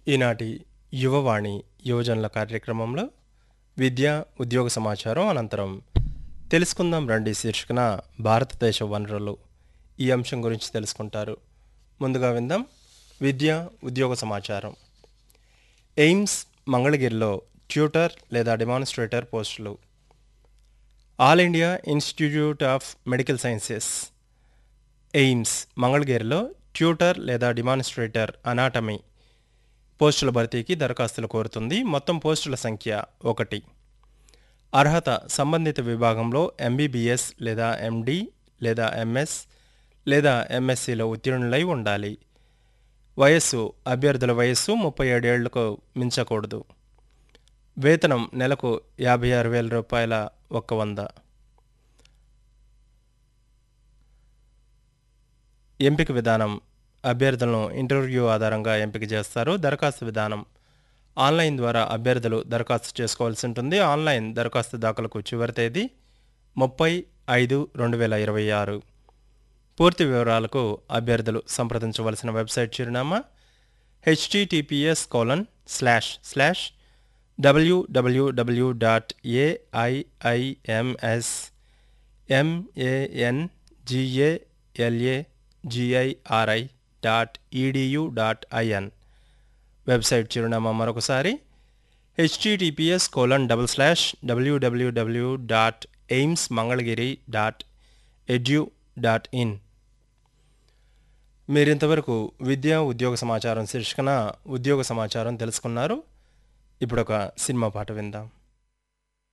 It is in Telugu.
ఈనాటి యువవాణి యువజనుల కార్యక్రమంలో విద్య ఉద్యోగ సమాచారం అనంతరం తెలుసుకుందాం రండి శీర్షికన భారతదేశ వనరులు ఈ అంశం గురించి తెలుసుకుంటారు ముందుగా విందాం విద్య ఉద్యోగ సమాచారం ఎయిమ్స్ మంగళగిరిలో ట్యూటర్ లేదా డెమాన్స్ట్రేటర్ పోస్టులు all India institute of medical sciences AIIMS మంగళగిరిలో ట్యూటర్ లేదా డిమాన్స్ట్రేటర్ అనాటమీ పోస్టుల భర్తీకి దరఖాస్తులు కోరుతుంది మొత్తం పోస్టుల సంఖ్య ఒకటి అర్హత సంబంధిత విభాగంలో ఎంబీబీఎస్ లేదా ఎండి లేదా ఎంఎస్ లేదా ఎంఎస్సిలో ఉత్తీర్ణులై ఉండాలి వయస్సు అభ్యర్థుల వయస్సు ముప్పై ఏడేళ్లకు మించకూడదు వేతనం నెలకు యాభై ఆరు వేల రూపాయల ఒక్క వంద ఎంపిక విధానం అభ్యర్థులను ఇంటర్వ్యూ ఆధారంగా ఎంపిక చేస్తారు దరఖాస్తు విధానం ఆన్లైన్ ద్వారా అభ్యర్థులు దరఖాస్తు చేసుకోవాల్సి ఉంటుంది ఆన్లైన్ దరఖాస్తు దాఖలకు చివరి తేదీ ముప్పై ఐదు రెండు వేల ఇరవై ఆరు పూర్తి వివరాలకు అభ్యర్థులు సంప్రదించవలసిన వెబ్సైట్ చిరునామా HTTPS colon slash slash WWW dot AIIMS MANGALA GIRI dot EDU dot IN website చిరునామా మరొకసారి HTTPS colon double slash WWW dot AIIMS Mangalagiri dot edu dot in మీరింతవరకు విద్యా ఉద్యోగ సమాచారం శీర్షికన ఉద్యోగ సమాచారం తెలుసుకున్నారు ఇప్పుడు ఒక సినిమా పాట విందాం